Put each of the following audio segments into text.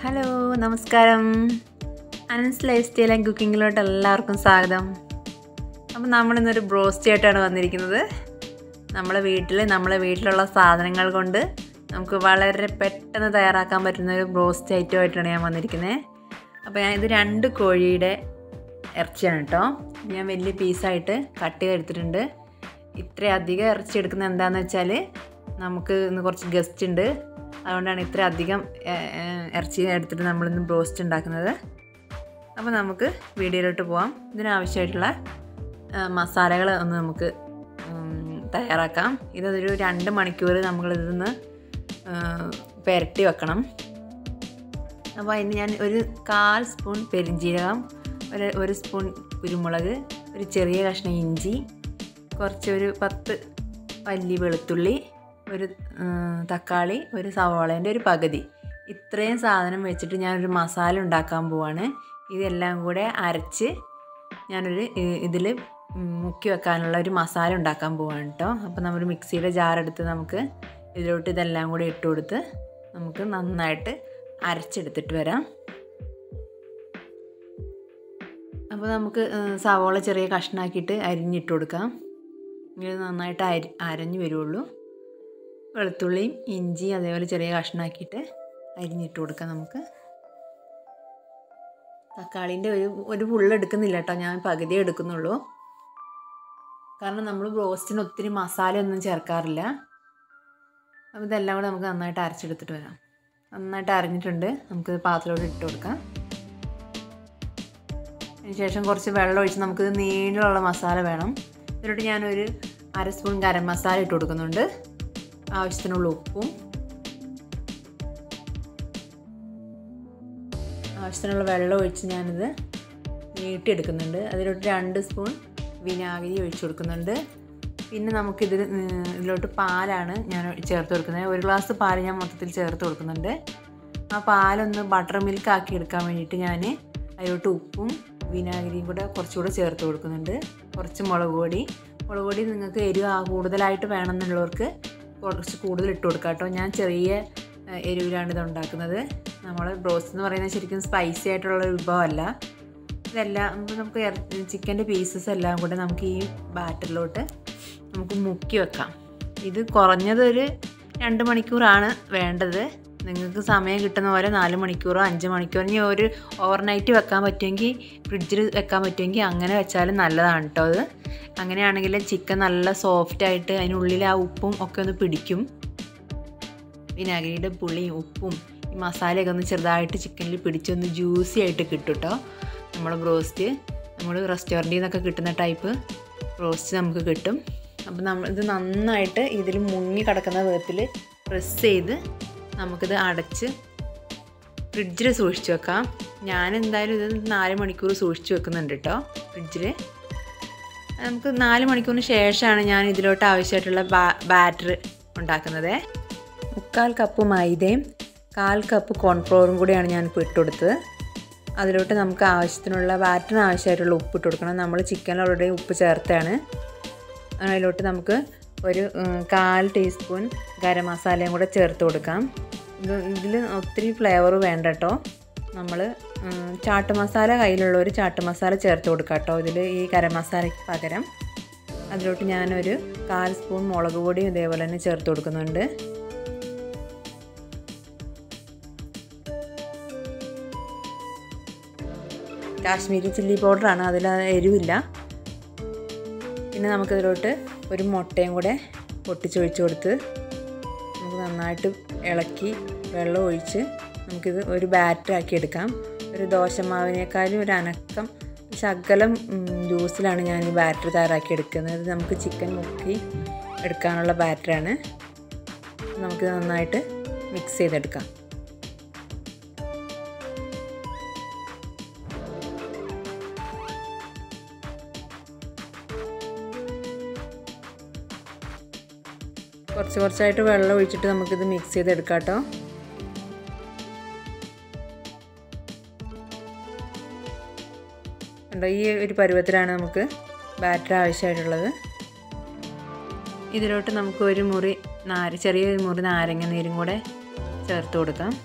hello നമസ്കാരം Anan's lifestyle and കുക്കിങ്ങിലോട്ട് എല്ലാവർക്കും സ്വാഗതം അപ്പം നമ്മളിന്നൊരു ബ്രോസ്റ്റ് ആയിട്ടാണ് വന്നിരിക്കുന്നത് നമ്മളെ വീട്ടിൽ നമ്മളെ വീട്ടിലുള്ള സാധനങ്ങൾ കൊണ്ട് നമുക്ക് വളരെ പെട്ടെന്ന് തയ്യാറാക്കാൻ പറ്റുന്ന ഒരു ബ്രോസ്റ്റ് ഐറ്റമായിട്ടാണ് ഞാൻ വന്നിരിക്കുന്നത് അപ്പോൾ ഞാൻ ഇത് രണ്ട് കോഴിയുടെ ഇറച്ചിയാണ് കേട്ടോ ഞാൻ വലിയ പീസായിട്ട് കട്ട് ചെയ്തെടുത്തിട്ടുണ്ട് ഇത്രയധികം ഇറച്ചി എടുക്കുന്നത് എന്താണെന്ന് വെച്ചാൽ നമുക്ക് ഇന്ന് കുറച്ച് ഗസ്റ്റ് ഉണ്ട് അതുകൊണ്ടാണ് ഇത്ര അധികം ഏഹ്, ഏഹ്, ഇറച്ചി എടുത്തിട്ട് നമ്മളിന്ന് ബ്രോസ്റ്റ് ഉണ്ടാക്കുന്നത് അപ്പോൾ നമുക്ക് വീഡിയോയിലോട്ട് പോവാം ഇതിനാവശ്യമായിട്ടുള്ള മസാലകൾ ഒന്ന് നമുക്ക് ഉം, തയ്യാറാക്കാം ഇതൊരു രണ്ട് മണിക്കൂർ നമ്മളിതൊന്ന് പുരട്ടി വെക്കണം അപ്പോൾ അതിന് ഞാൻ ഒരു കാൽ സ്പൂൺ പെരിഞ്ജീരകം ഒരു ഒരു സ്പൂൺ കുരുമുളക് ഒരു ചെറിയ കഷ്ണം ഇഞ്ചി കുറച്ച് ഒരു പത്ത് പല്ലി വെളുത്തുള്ളി ഒരു ഉം, തക്കാളി ഒരു സവാളേൻ്റെ ഒരു പകുതി ഇത്രയും സാധനം വെച്ചിട്ട് ഞാനൊരു മസാല ഉണ്ടാക്കാൻ പോവാണ് ഇതെല്ലാം കൂടെ അരച്ച് ഞാനൊരു ഇതിൽ മുക്കി വെക്കാനുള്ള ഒരു മസാല ഉണ്ടാക്കാൻ പോവാണ് കേട്ടോ അപ്പോൾ നമ്മൾ മിക്സിയുടെ ജാറെടുത്ത് നമുക്ക് ഇതിലോട്ട് ഇതെല്ലാം കൂടി ഇട്ട് കൊടുത്ത് നമുക്ക് നന്നായിട്ട് അരച്ചെടുത്തിട്ട് വരാം അപ്പോൾ നമുക്ക് ഏഹ്, സവോള ചെറിയ കഷ്ണാക്കിയിട്ട് അരിഞ്ഞിട്ട് കൊടുക്കാം ഇത് നന്നായിട്ട് അരി അരഞ്ഞു വരുള്ളൂ വെളുത്തുള്ളിയും ഇഞ്ചി അതേപോലെ ചെറിയ കഷ്ണാക്കിയിട്ട് അരിഞ്ഞിട്ട് കൊടുക്കാം നമുക്ക് തക്കാളീൻ്റെ ഒരു ഒരു ഫുള്ള് എടുക്കുന്നില്ല കേട്ടോ ഞാൻ പകുതിയേ എടുക്കുന്നുള്ളൂ കാരണം നമ്മൾ ബ്രോസ്റ്റിന് ഒത്തിരി മസാല ഒന്നും ചേർക്കാറില്ല അപ്പോൾ ഇതെല്ലാം കൂടെ നമുക്ക് നന്നായിട്ട് അരച്ചെടുത്തിട്ട് വരാം നന്നായിട്ട് അരഞ്ഞിട്ടുണ്ട് നമുക്ക് പാത്രത്തോട് ഇട്ട് കൊടുക്കാം അതിനുശേഷം കുറച്ച് വെള്ളം ഒഴിച്ച് നമുക്ക് നീളമുള്ള മസാല വേണം ഇതിലോട്ട് ഞാനൊരു അര സ്പൂൺ ഗരം മസാല ഇട്ട് കൊടുക്കുന്നുണ്ട് ആവശ്യത്തിനുള്ള ഉപ്പും ആവശ്യത്തിനുള്ള വെള്ളം ഒഴിച്ച് ഞാനിത് നീട്ടിയെടുക്കുന്നുണ്ട് അതിലോട്ട് രണ്ട് സ്പൂൺ വിനാഗിരി ഒഴിച്ച് കൊടുക്കുന്നുണ്ട് പിന്നെ നമുക്കിതിൽ ഇതിലോട്ട് പാലാണ് ഞാൻ ചേർത്ത് കൊടുക്കുന്നത് ഒരു ഗ്ലാസ് പാൽ ഞാൻ മൊത്തത്തിൽ ചേർത്ത് കൊടുക്കുന്നുണ്ട് ആ പാലൊന്ന് ബട്ടർ മിൽക്ക് ആക്കി എടുക്കാൻ വേണ്ടിയിട്ട് ഞാൻ അതിലോട്ട് ഉപ്പും വിനാഗിരിയും കൂടെ കുറച്ചുകൂടെ ചേർത്ത് കൊടുക്കുന്നുണ്ട് കുറച്ച് മുളക് പൊടി മുളക് പൊടി നിങ്ങൾക്ക് എരിവ് ആ കൂടുതലായിട്ട് വേണമെന്നുള്ളവർക്ക് കുറച്ച് കൂടുതൽ ഇട്ട് കൊടുക്കാം കേട്ടോ ഞാൻ ചെറിയ ഏഹ്, എരിവിലാണ് ഇത് ഉണ്ടാക്കുന്നത് നമ്മൾ ബ്രോസ്റ്റ് എന്ന് പറയുന്നത് ശരിക്കും സ്പൈസി ആയിട്ടുള്ള ഒരു വിഭവമല്ല ഇതെല്ലാം നമുക്ക് നമുക്ക് ചിക്കൻ്റെ പീസസ് എല്ലാം കൂടെ നമുക്ക് ഈ ബാറ്ററിലോട്ട് നമുക്ക് മുക്കി വെക്കാം ഇത് കുറഞ്ഞത് ഒരു രണ്ട് മണിക്കൂറാണ് വേണ്ടത് നിങ്ങൾക്ക് സമയം കിട്ടുന്ന പോലെ നാല് മണിക്കൂറോ അഞ്ച് മണിക്കൂറോ ഇനി ഒരു ഓവർനൈറ്റ് വെക്കാൻ പറ്റുമെങ്കിൽ ഫ്രിഡ്ജിൽ വെക്കാൻ പറ്റുമെങ്കിൽ അങ്ങനെ വെച്ചാലും നല്ലതാണ് കേട്ടോ അത് അങ്ങനെയാണെങ്കിൽ ചിക്കൻ നല്ല സോഫ്റ്റ് ആയിട്ട് അതിനുള്ളിൽ ആ ഉപ്പും ഒക്കെ ഒന്ന് പിടിക്കും വിനാഗിരിയുടെ പുളിയും ഉപ്പും ഈ മസാലയൊക്കെ ഒന്ന് ചെറുതായിട്ട് ചിക്കനിൽ പിടിച്ചൊന്ന് ജ്യൂസി ആയിട്ട് കിട്ടും കേട്ടോ നമ്മുടെ ബ്രോസ്റ്റ് നമ്മൾ റെസ്റ്റോറൻറ്റിൽ നിന്നൊക്കെ കിട്ടുന്ന ടൈപ്പ് റോസ്റ്റ് നമുക്ക് കിട്ടും അപ്പോൾ നമ്മൾ ഇത് നന്നായിട്ട് ഇതിൽ മുങ്ങി കിടക്കുന്ന വിധത്തിൽ പ്രസ് ചെയ്ത് നമുക്കിത് അടച്ച് ഫ്രിഡ്ജിൽ സൂക്ഷിച്ച് വെക്കാം ഞാൻ എന്തായാലും ഇത് നാല് മണിക്കൂർ സൂക്ഷിച്ച് വെക്കുന്നുണ്ട് കേട്ടോ ഫ്രിഡ്ജിൽ നമുക്ക് നാല് മണിക്കൂറിന് ശേഷമാണ് ഞാൻ ഇതിലോട്ട് ആവശ്യമായിട്ടുള്ള ബാ ബാറ്റർ ഉണ്ടാക്കുന്നത് മുക്കാൽ കപ്പ് മൈദയും കാൽ കപ്പ് കോൺഫ്ലോറും കൂടിയാണ് ഞാൻ ഇപ്പോൾ ഇട്ട് കൊടുത്തത് അതിലോട്ട് നമുക്ക് ആവശ്യത്തിനുള്ള ബാറ്ററിന് ആവശ്യമായിട്ടുള്ള ഉപ്പ് ഇട്ട് കൊടുക്കണം നമ്മൾ ചിക്കനിൽ ഓൾറെഡി ഉപ്പ് ചേർത്താണ് അതിലോട്ട് നമുക്ക് ഒരു ഉം, കാൽ ടീസ്പൂൺ ഗരം മസാലയും കൂടെ ചേർത്ത് കൊടുക്കാം ഇത് ഇതിൽ ഒത്തിരി ഫ്ലേവർ വേണ്ട കേട്ടോ നമ്മൾ ചാട്ട് മസാല കയ്യിലുള്ളവർ ചാട്ട് മസാല ചേർത്ത് കൊടുക്കാം കേട്ടോ ഇതിൽ ഈ ഗരം മസാലയ്ക്ക് പകരം അതിലോട്ട് ഞാനൊരു കാൽ സ്പൂൺ മുളക് പൊടിയും ഇതേപോലെ തന്നെ ചേർത്ത് കൊടുക്കുന്നുണ്ട് കാശ്മീരി ചില്ലി പൗഡറാണ് അതിൽ എരിവില്ല പിന്നെ നമുക്കിതിലോട്ട് ഒരു മുട്ടയും കൂടെ പൊട്ടിച്ചൊഴിച്ച് കൊടുത്ത് നമുക്ക് നന്നായിട്ട് ഇളക്കി വെള്ളം ഒഴിച്ച് നമുക്കിത് ഒരു ബാറ്റർ ആക്കി എടുക്കാം ഒരു ദോശമാവിനേക്കാളും ഒരു അനക്കം ശകലം ഉം, ജ്യൂസിലാണ് ഞാൻ ഈ ബാറ്റർ തയ്യാറാക്കി എടുക്കുന്നത് ഇത് നമുക്ക് ചിക്കൻ മുക്കി എടുക്കാനുള്ള ബാറ്ററാണ് നമുക്ക് നന്നായിട്ട് മിക്സ് ചെയ്തെടുക്കാം കുറച്ച് കുറച്ചായിട്ട് വെള്ളം ഒഴിച്ചിട്ട് നമുക്കിത് മിക്സ് ചെയ്തെടുക്കാം കേട്ടോ കണ്ടോ ഈ ഒരു പരുവത്തിലാണ് നമുക്ക് ബാറ്റർ ആവശ്യമായിട്ടുള്ളത് ഇതിലോട്ട് നമുക്ക് ഒരു മുറി നാര ചെറിയൊരു മുറി നാരങ്ങ നീരും കൂടെ ചേർത്ത് കൊടുക്കാം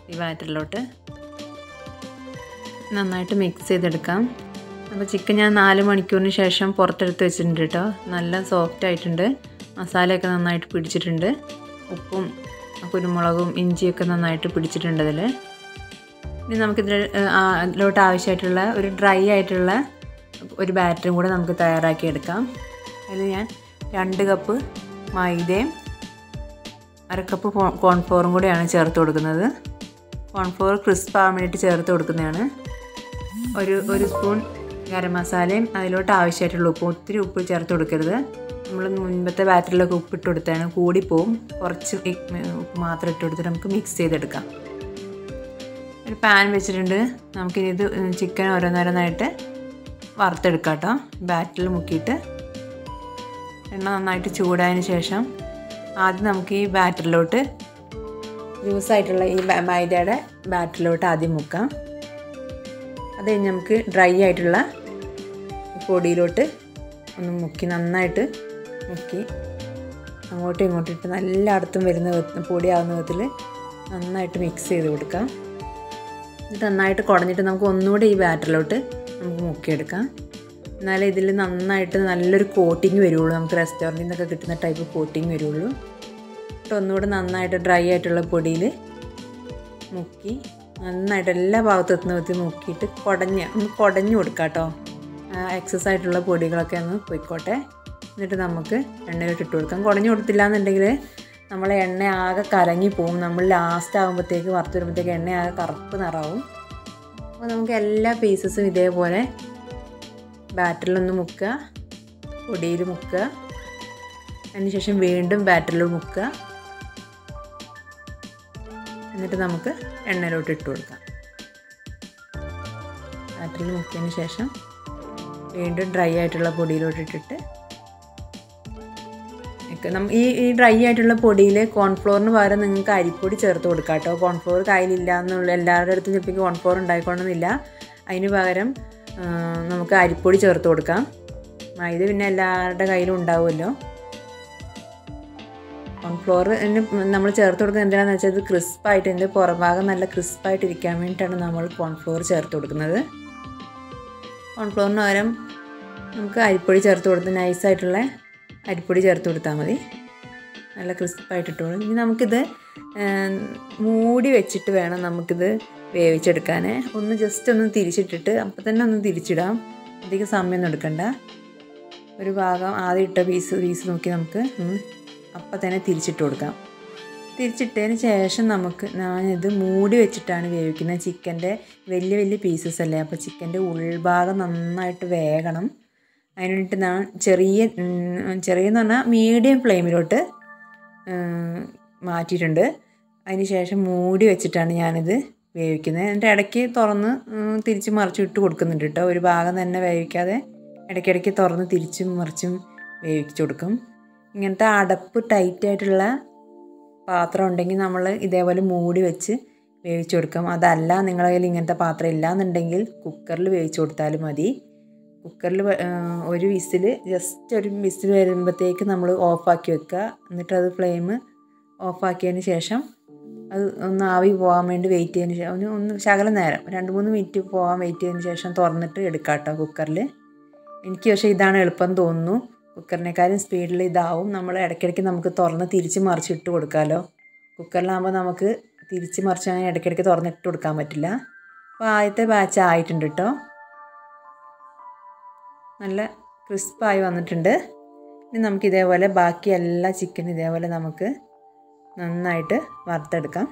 ഈ ബാറ്ററിലോട്ട് നന്നായിട്ട് മിക്സ് ചെയ്തെടുക്കാം അപ്പോൾ ചിക്കൻ ഞാൻ നാല് മണിക്കൂറിന് ശേഷം പുറത്തെടുത്ത് വെച്ചിട്ടുണ്ട് കേട്ടോ നല്ല സോഫ്റ്റ് ആയിട്ടുണ്ട് മസാലയൊക്കെ നന്നായിട്ട് പിടിച്ചിട്ടുണ്ട് ഉപ്പും കുരുമുളകും ഇഞ്ചിയൊക്കെ നന്നായിട്ട് പിടിച്ചിട്ടുണ്ട് അതിൽ ഇനി നമുക്കിതിൽ അതിലോട്ട് ആവശ്യമായിട്ടുള്ള ഒരു ഡ്രൈ ആയിട്ടുള്ള ഒരു ബാറ്ററും കൂടെ നമുക്ക് തയ്യാറാക്കി എടുക്കാം അതിൽ ഞാൻ രണ്ട് കപ്പ് മൈദയും അര കപ്പ് കോൺഫ്ലോറും കൂടെയാണ് ചേർത്ത് കൊടുക്കുന്നത് കോൺഫ്ലോർ ക്രിസ്പ് ആവാൻ വേണ്ടിയിട്ട് ചേർത്ത് കൊടുക്കുന്നതാണ് ഒരു ഒരു സ്പൂൺ ഗരം മസാലയും അതിലോട്ട് ആവശ്യമായിട്ടുള്ള ഉപ്പും ഒത്തിരി ഉപ്പ് ചേർത്ത് കൊടുക്കരുത് നമ്മൾ മുൻപത്തെ ബാറ്ററിലൊക്കെ ഉപ്പിട്ട് കൊടുത്താണ് കൂടിപ്പോവും കുറച്ച് ഉപ്പ് മാത്രം ഇട്ട് കൊടുത്തിട്ട് നമുക്ക് മിക്സ് ചെയ്തെടുക്കാം ഒരു പാൻ വെച്ചിട്ടുണ്ട് നമുക്കിനി ഇത് ചിക്കൻ ഓരോന്നോരോന്നായിട്ട് വറുത്തെടുക്കാം കേട്ടോ ബാറ്ററിൽ മുക്കിയിട്ട് എണ്ണ നന്നായിട്ട് ചൂടായതിന് ശേഷം ആദ്യം നമുക്ക് ഈ ബാറ്ററിലോട്ട് ജ്യൂസായിട്ടുള്ള ഈ മൈദയുടെ ബാറ്ററിലോട്ട് ആദ്യം മുക്കാം അത് കഴിഞ്ഞ് നമുക്ക് ഡ്രൈ ആയിട്ടുള്ള പൊടിയിലോട്ട് ഒന്ന് മുക്കി നന്നായിട്ട് മുക്കി അങ്ങോട്ടും ഇങ്ങോട്ടും ഇട്ട് നല്ല അടുത്തും വരുന്ന പൊടിയാവുന്ന വിധത്തിൽ നന്നായിട്ട് മിക്സ് ചെയ്ത് കൊടുക്കാം ഇത് നന്നായിട്ട് കുടഞ്ഞിട്ട് നമുക്ക് ഒന്നുകൂടെ ഈ ബാറ്ററിലോട്ട് നമുക്ക് മുക്കിയെടുക്കാം എന്നാലേ ഇതിൽ നന്നായിട്ട് നല്ലൊരു കോട്ടിങ് വരുള്ളൂ നമുക്ക് റെസ്റ്റോറൻറ്റിൽ നിന്നൊക്കെ കിട്ടുന്ന ടൈപ്പ് കോട്ടിങ് വരുള്ളൂ എന്നിട്ട് ഒന്നുകൂടെ നന്നായിട്ട് ഡ്രൈ ആയിട്ടുള്ള പൊടിയിൽ മുക്കി നന്നായിട്ട് എല്ലാ ഭാഗത്തും എത്തുന്ന വിധത്തിൽ മുക്കിയിട്ട് കുടഞ്ഞ് ഒന്ന് കുടഞ്ഞു കൊടുക്കാം കേട്ടോ എക്സസ് ആയിട്ടുള്ള പൊടികളൊക്കെ ഒന്ന് പൊയ്ക്കോട്ടെ എന്നിട്ട് നമുക്ക് എണ്ണയിലോട്ട് ഇട്ട് കൊടുക്കാം കുടഞ്ഞു കൊടുത്തില്ല എന്നുണ്ടെങ്കിൽ നമ്മളെ എണ്ണ ആകെ കലങ്ങി പോവും നമ്മൾ ലാസ്റ്റ് ആകുമ്പോഴത്തേക്ക് വറുത്ത് വരുമ്പോഴത്തേക്ക് എണ്ണ ആകെ കറുപ്പ് നിറാവും അപ്പോൾ നമുക്ക് എല്ലാ പീസസും ഇതേപോലെ ബാറ്ററിലൊന്ന് മുക്കുക പൊടിയിൽ മുക്കുക അതിനുശേഷം വീണ്ടും ബാറ്ററിൽ മുക്കുക എന്നിട്ട് നമുക്ക് എണ്ണയിലോട്ട് ഇട്ട് കൊടുക്കാം ബാറ്ററിൽ മുക്കിയതിന് ശേഷം വീണ്ടും ഡ്രൈ ആയിട്ടുള്ള പൊടിയിലോട്ട് ഇട്ടിട്ട് ഈ ഈ ഡ്രൈ ആയിട്ടുള്ള പൊടിയിൽ കോൺഫ്ലോറിന് പകരം നിങ്ങൾക്ക് അരിപ്പൊടി ചേർത്ത് കൊടുക്കാം കേട്ടോ കോൺഫ്ലോർ കയ്യിലില്ല എന്നുള്ള എല്ലാവരുടെ അടുത്തും ചിലപ്പോൾ കോൺഫ്ലോർ ഉണ്ടായിക്കൊള്ളുന്നില്ല അതിന് പകരം നമുക്ക് അരിപ്പൊടി ചേർത്ത് കൊടുക്കാം മൈദ പിന്നെ എല്ലാവരുടെ കയ്യിലും ഉണ്ടാവുമല്ലോ കോൺഫ്ലോർ നമ്മൾ ചേർത്ത് കൊടുക്കുന്നത് എന്തിനാണെന്ന് വെച്ചാൽ ഇത് ക്രിസ്പായിട്ട് ഇതിൻ്റെ പുറഭാഗം നല്ല ക്രിസ്പായിട്ട് ഇരിക്കാൻ വേണ്ടിയിട്ടാണ് നമ്മൾ കോൺഫ്ലോർ ചേർത്ത് കൊടുക്കുന്നത് കോൺഫ്ലോറിന് പകരം നമുക്ക് അരിപ്പൊടി ചേർത്ത് കൊടുത്ത് നൈസായിട്ടുള്ള അരിപ്പൊടി ചേർത്ത് കൊടുത്താൽ മതി നല്ല ക്രിസ്പായിട്ട് ഇട്ടോളൂ ഇനി നമുക്കിത് മൂടി വെച്ചിട്ട് വേണം നമുക്കിത് വേവിച്ചെടുക്കാൻ ഒന്ന് ജസ്റ്റ് ഒന്ന് തിരിച്ചിട്ടിട്ട് അപ്പം തന്നെ ഒന്ന് തിരിച്ചിടാം അധികം സമയമൊന്നും എടുക്കണ്ട ഒരു ഭാഗം ആദ്യം ഇട്ട പീസ് പീസ് നോക്കി നമുക്ക് ഒന്ന് അപ്പം തന്നെ തിരിച്ചിട്ട് കൊടുക്കാം തിരിച്ചിട്ടതിന് ശേഷം നമുക്ക് ഞാനിത് മൂടി വെച്ചിട്ടാണ് വേവിക്കുന്നത് ചിക്കൻ്റെ വലിയ വലിയ പീസസ് അല്ലേ അപ്പോൾ ചിക്കൻ്റെ ഉൾഭാഗം നന്നായിട്ട് വേകണം അതിന് വേണ്ടിയിട്ട് ഞാൻ ചെറിയ ചെറിയെന്ന് പറഞ്ഞാൽ മീഡിയം ഫ്ലെയിമിലോട്ട് മാറ്റിയിട്ടുണ്ട് അതിന് ശേഷം മൂടി വെച്ചിട്ടാണ് ഞാനിത് വേവിക്കുന്നത് എന്നിട്ട് ഇടയ്ക്ക് തുറന്ന് തിരിച്ച് മറിച്ചും ഇട്ട് കൊടുക്കുന്നുണ്ട് കേട്ടോ ഒരു ഭാഗം തന്നെ വേവിക്കാതെ ഇടയ്ക്കിടയ്ക്ക് തുറന്ന് തിരിച്ചും മറിച്ചും വേവിച്ചു കൊടുക്കും ഇങ്ങനത്തെ അടപ്പ് ടൈറ്റ് ആയിട്ടുള്ള പാത്രം ഉണ്ടെങ്കിൽ നമ്മൾ ഇതേപോലെ മൂടി വെച്ച് വേവിച്ചു കൊടുക്കാം അതല്ല നിങ്ങളുടെ കയ്യിൽ ഇങ്ങനത്തെ പാത്രം ഇല്ല എന്നുണ്ടെങ്കിൽ കുക്കറിൽ വേവിച്ചു കൊടുത്താലും മതി കുക്കറിൽ ഒരു വിസിൽ ജസ്റ്റ് ഒരു വിസിൽ വരുമ്പോഴത്തേക്ക് നമ്മൾ ഓഫാക്കി വെക്കുക എന്നിട്ട് അത് ഫ്ലെയിം ഓഫാക്കിയതിന് ശേഷം അത് ഒന്ന് ആവി പോകാൻ വേണ്ടി വെയിറ്റ് ചെയ്തതിന് ശേഷം ഒന്ന് ഒന്ന് ശകലം നേരം രണ്ട് മൂന്ന് മിനിറ്റ് പോകാൻ വെയിറ്റ് ചെയ്തതിന് ശേഷം തുറന്നിട്ട് എടുക്കാം കേട്ടോ കുക്കറിൽ എനിക്ക് പക്ഷേ ഇതാണ് എളുപ്പം തോന്നുന്നു കുക്കറിനേക്കാളും സ്പീഡിൽ ഇതാവും നമ്മൾ ഇടയ്ക്കിടയ്ക്ക് നമുക്ക് തുറന്ന് തിരിച്ച് മറിച്ച് ഇട്ട് കൊടുക്കാമല്ലോ കുക്കറിലാകുമ്പോൾ നമുക്ക് തിരിച്ച് മറിച്ച് അങ്ങനെ ഇടയ്ക്കിടയ്ക്ക് തുറന്നിട്ട് കൊടുക്കാൻ പറ്റില്ല അപ്പോൾ ആദ്യത്തെ ബാച്ച് ആയിട്ടുണ്ട് കേട്ടോ നല്ല ക്രിസ്പായി വന്നിട്ടുണ്ട് ഇനി നമുക്ക് ഇതേപോലെ ബാക്കി എല്ലാ ചിക്കൻ ഇതേപോലെ നമുക്ക് നന്നായിട്ട് വറുത്തെടുക്കാം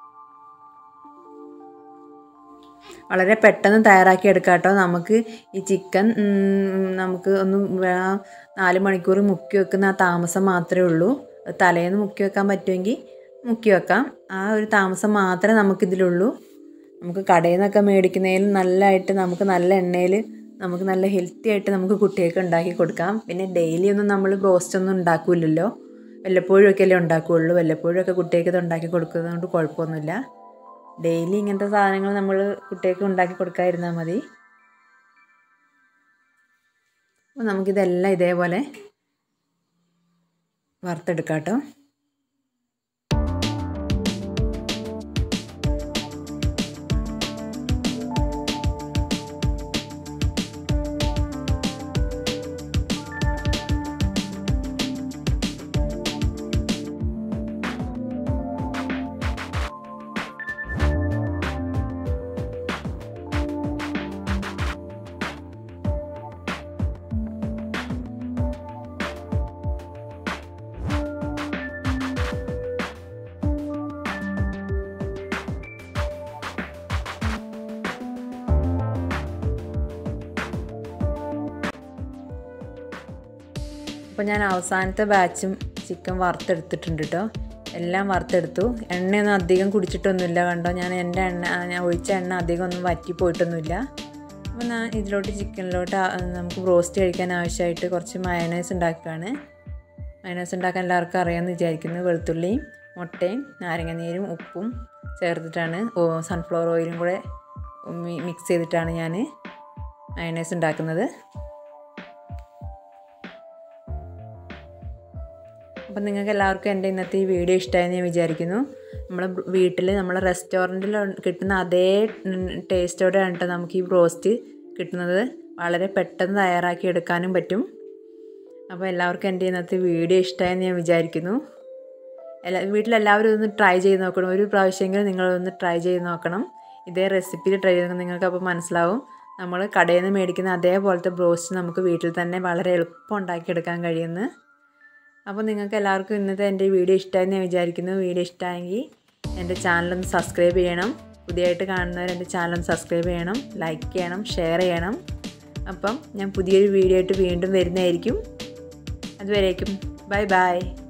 വളരെ പെട്ടെന്ന് തയ്യാറാക്കി എടുക്കാം കേട്ടോ നമുക്ക് ഈ ചിക്കൻ നമുക്ക് ഒന്ന് നാല് മണിക്കൂർ മുക്കി വെക്കുന്ന ആ താമസം മാത്രമേ ഉള്ളൂ തലേന്ന് മുക്കി വെക്കാൻ പറ്റുമെങ്കിൽ മുക്കി വെക്കാം ആ ഒരു താമസം മാത്രമേ നമുക്കിതിലുള്ളൂ നമുക്ക് കടയിൽ നിന്നൊക്കെ മേടിക്കുന്നതിൽ നല്ലതായിട്ട് നമുക്ക് നല്ല എണ്ണയിൽ നമുക്ക് നല്ല ഹെൽത്തി ആയിട്ട് നമുക്ക് കുട്ടികൾക്ക് ഉണ്ടാക്കി കൊടുക്കാം പിന്നെ ഡെയിലി ഒന്നും നമ്മൾ ബ്രോസ്റ്റ് ഒന്നും ഉണ്ടാക്കില്ലല്ലോ വല്ലപ്പോഴും ഒക്കെ അല്ലേ ഉണ്ടാക്കുകയുള്ളൂ വല്ലപ്പോഴും ഒക്കെ കുട്ടികൾക്ക് ഇത് ഉണ്ടാക്കി കൊടുക്കുന്നത് കൊണ്ട് കുഴപ്പമൊന്നുമില്ല ഡെയിലി ഇങ്ങനത്തെ സാധനങ്ങൾ നമ്മൾ കുട്ടികൾക്ക് ഉണ്ടാക്കി കൊടുക്കാതിരുന്നാൽ മതി അപ്പോൾ നമുക്കിതെല്ലാം ഇതേപോലെ വറുത്തെടുക്കാം കേട്ടോ അപ്പോൾ ഞാൻ അവസാനത്തെ ബാച്ചും ചിക്കൻ വറുത്തെടുത്തിട്ടുണ്ട് കേട്ടോ എല്ലാം വറുത്തെടുത്തു എണ്ണയൊന്നും അധികം കുടിച്ചിട്ടൊന്നുമില്ല കണ്ടോ ഞാൻ എൻ്റെ എണ്ണ ഞാൻ ഒഴിച്ച എണ്ണ അധികം ഒന്നും വറ്റി പോയിട്ടൊന്നുമില്ല അപ്പോൾ ഞാൻ ഇതിലോട്ട് ചിക്കനിലോട്ട് നമുക്ക് ബ്രോസ്റ്റ് കഴിക്കാൻ ആവശ്യമായിട്ട് കുറച്ച് മയണൈസ് ഉണ്ടാക്കുകയാണ് മയണൈസ് ഉണ്ടാക്കാൻ എല്ലാവർക്കും അറിയാമെന്ന് വിചാരിക്കുന്നു വെളുത്തുള്ളിയും മുട്ടയും നാരങ്ങനീരും ഉപ്പും ചേർത്തിട്ടാണ് സൺഫ്ലവർ ഓയിലും കൂടെ മിക്സ് ചെയ്തിട്ടാണ് ഞാൻ മയണൈസ് ഉണ്ടാക്കുന്നത് അപ്പം നിങ്ങൾക്ക് എല്ലാവർക്കും എൻ്റെ ഇന്നത്തെ ഈ വീഡിയോ ഇഷ്ടമായെന്ന് ഞാൻ വിചാരിക്കുന്നു നമ്മുടെ വീട്ടിൽ നമ്മളെ റെസ്റ്റോറൻറ്റിൽ കിട്ടുന്ന അതേ ടേസ്റ്റോടെയാണ് കേട്ടോ നമുക്ക് ഈ ബ്രോസ്റ്റ് കിട്ടുന്നത് വളരെ പെട്ടെന്ന് തയ്യാറാക്കി എടുക്കാനും പറ്റും അപ്പോൾ എല്ലാവർക്കും എൻ്റെ ഇന്നത്തെ വീഡിയോ ഇഷ്ടമായെന്ന് ഞാൻ വിചാരിക്കുന്നു എല്ലാ വീട്ടിലെല്ലാവരും ഒന്ന് ട്രൈ ചെയ്ത് നോക്കണം ഒരു പ്രാവശ്യമെങ്കിലും നിങ്ങളൊന്ന് ട്രൈ ചെയ്ത് നോക്കണം ഇതേ റെസിപ്പിയിൽ ട്രൈ ചെയ്ത് നിങ്ങൾക്ക് അപ്പോൾ മനസ്സിലാവും നമ്മൾ കടയിൽ നിന്ന് മേടിക്കുന്ന അതേപോലത്തെ ബ്രോസ്റ്റ് നമുക്ക് വീട്ടിൽ തന്നെ വളരെ എളുപ്പം ഉണ്ടാക്കിയെടുക്കാൻ കഴിയുമെന്ന് അപ്പോൾ നിങ്ങൾക്ക് എല്ലാവർക്കും ഇന്നത്തെ എൻ്റെ വീഡിയോ ഇഷ്ടമായെന്ന് ഞാൻ വിചാരിക്കുന്നു വീഡിയോ ഇഷ്ടമായെങ്കിൽ എൻ്റെ ചാനലൊന്ന് സബ്സ്ക്രൈബ് ചെയ്യണം പുതിയതായിട്ട് കാണുന്നവർ എൻ്റെ ചാനൽ സബ്സ്ക്രൈബ് ചെയ്യണം ലൈക്ക് ചെയ്യണം ഷെയർ ചെയ്യണം അപ്പം ഞാൻ പുതിയൊരു വീഡിയോ ആയിട്ട് വീണ്ടും വരുന്നതായിരിക്കും അതുവരേക്കും ബൈ ബൈ